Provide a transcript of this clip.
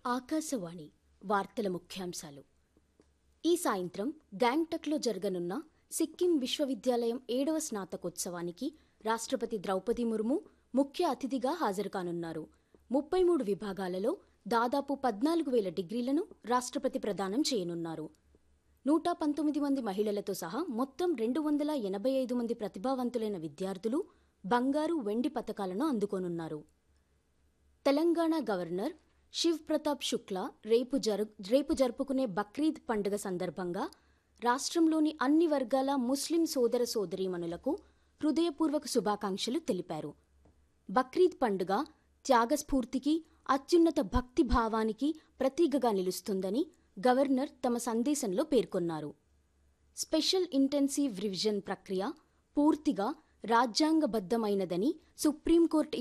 ఆకాశవాణి వార్తల ముఖ్యాంశాలు ఈ సాయంత్రం గ్యాంగ్టక్లో జరగనున్న సిక్కిం విశ్వవిద్యాలయం ఏడవ స్నాతకోత్సవానికి రాష్ట్రపతి ద్రౌపది ముర్ము ముఖ్య అతిథిగా హాజరుకానున్నారు ముప్పై మూడు విభాగాలలో దాదాపు పద్నాలుగు వేల డిగ్రీలను రాష్ట్రపతి ప్రదానం చేయనున్నారు నూట పంతొమ్మిది మంది మహిళలతో సహా మొత్తం రెండు వందల ఎనభై ఐదు మంది ప్రతిభావంతులైన విద్యార్థులు బంగారు వెండి పతకాలను అందుకోనున్నారు తెలంగాణ గవర్నర్ శివ్ ప్రతాప్ శుక్లా రేపు జరు రేపు జరుపుకునే బక్రీద్ పండుగ సందర్భంగా రాష్ట్రంలోని అన్ని వర్గాల ముస్లిం సోదర సోదరీమణులకు హృదయపూర్వక శుభాకాంక్షలు తెలిపారు బక్రీద్ పండుగ త్యాగస్ఫూర్తికి అత్యున్నత భక్తి భావానికి ప్రతీకగా నిలుస్తుందని గవర్నర్ తమ సందేశంలో పేర్కొన్నారు స్పెషల్ ఇంటెన్సివ్ రివిజన్ ప్రక్రియ పూర్తిగా రాజ్యాంగబద్ధమైనదని సుప్రీంకోర్టు